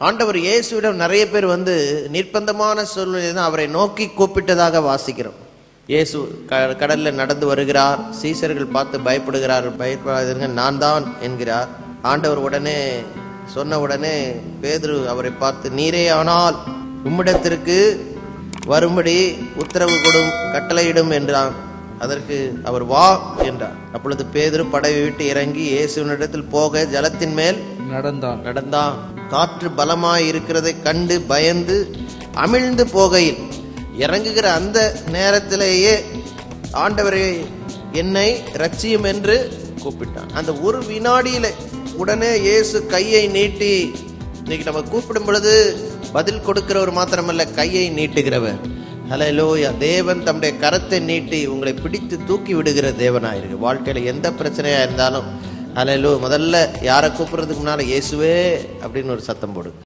ஆண்டவர் இயேசுவிடம் நிறைய பேர் வந்து நிர்பந்தமான சூழ்நிலை தான் அவரை நோக்கி கூப்பிட்டதாக வாசிக்கிறோம் இயேசு க- கடல்ல நடந்து வருகிறார் சீசர்கள் பார்த்து பயப்படுகிறார் பயப்படாதீங்க நான் தான் என்கிறார் ஆண்டவர் உடனே சொன்ன உடனே பேதுரு அவரை பார்த்து நீரே ஆனால் உம்மிடத்திற்கு வரும்படி உத்தரவு கொடும் கட்டளையிடும் என்றான் அதற்கு அவர் வா என்றார் அப்பொழுது பேதுரு படவை விட்டு இறங்கி இயேசுவினிடத்தில் போக ஜலத்தின் மேல் நடந்தான் நடந்தான் காற்று பலமாய் இருக்கிறதை கண்டு பயந்து அமிழ்ந்து போகையில் இறங்குகிற அந்த நேரத்திலேயே ஆண்டவரே என்னை ரட்சியும் என்று கூப்பிட்டான் அந்த ஒரு வினாடியில உடனே இயேசு கையை நீட்டி இன்னைக்கு நம்ம கூப்பிடும் பொழுது பதில் கொடுக்கிறவர் மாத்திரமல்ல கையை நீட்டுகிறவர் ஹalleluya தேவன் தம்முடைய கரத்தை நீட்டி உங்களை பிடித்து தூக்கி விடுகிற தேவனாயிருக்கு வாழ்க்கையில எந்த பிரச்சனையா இருந்தாலும் ஹalleluya முதல்ல யாரை கூப்பிடுறதுக்கு முன்னால இயேசுவே அப்படின்னு ஒரு சத்தம் போடு